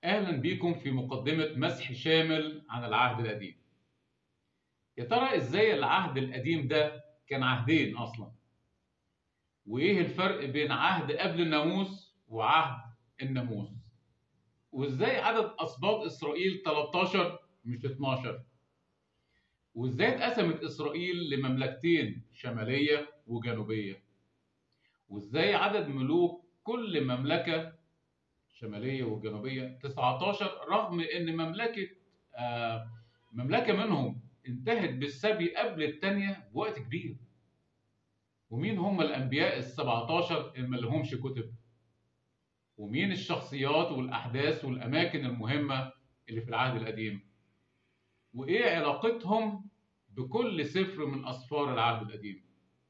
أهلا بيكم في مقدمة مسح شامل عن العهد القديم. يا ترى إزاي العهد القديم ده كان عهدين أصلا؟ وإيه الفرق بين عهد قبل الناموس وعهد الناموس؟ وإزاي عدد أسباط إسرائيل 13 مش 12؟ وإزاي اتقسمت إسرائيل لمملكتين شمالية وجنوبية؟ وإزاي عدد ملوك كل مملكة الشماليه والجنوبيه 19 رغم ان مملكه آه مملكه منهم انتهت بالسبي قبل الثانيه بوقت كبير ومين هم الانبياء ال 17 اللي ما لهمش كتب ومين الشخصيات والاحداث والاماكن المهمه اللي في العهد القديم وايه علاقتهم بكل سفر من اسفار العهد القديم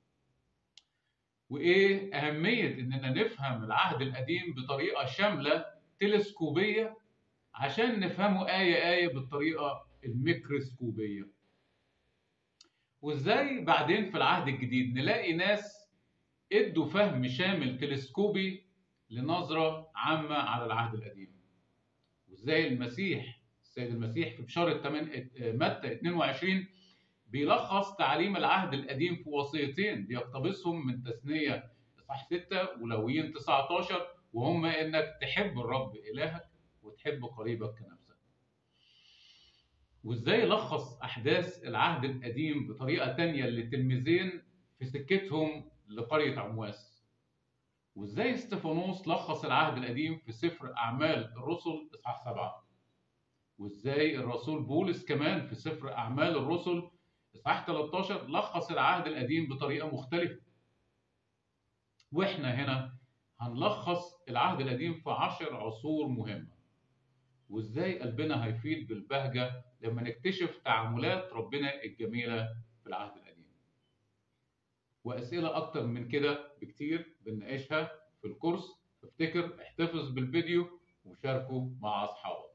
وايه اهميه اننا نفهم العهد القديم بطريقه شامله تلسكوبيه عشان نفهمه ايه ايه بالطريقه الميكروسكوبيه وازاي بعدين في العهد الجديد نلاقي ناس ادوا فهم شامل تلسكوبي لنظره عامه على العهد القديم وازاي المسيح السيد المسيح في بشاره 8 متى 22 بيلخص تعاليم العهد القديم في وصيتين بيقتبسهم من تثنية إصحاح 6 ولويين 19 وهم إنك تحب الرب إلهك وتحب قريبك كنفسك. وإزاي لخص أحداث العهد القديم بطريقة تانية لتلميذين في سكتهم لقرية عمواس. وإزاي استفانوس لخص العهد القديم في سفر أعمال الرسل إصحاح 7. وإزاي الرسول بولس كمان في سفر أعمال الرسل اصحاح 13 لخص العهد القديم بطريقه مختلفه واحنا هنا هنلخص العهد القديم في عشر عصور مهمه وازاي قلبنا هيفيض بالبهجه لما نكتشف تعاملات ربنا الجميله في العهد القديم واسئله اكتر من كده بكتير بنناقشها في الكورس افتكر احتفظ بالفيديو وشاركه مع اصحابك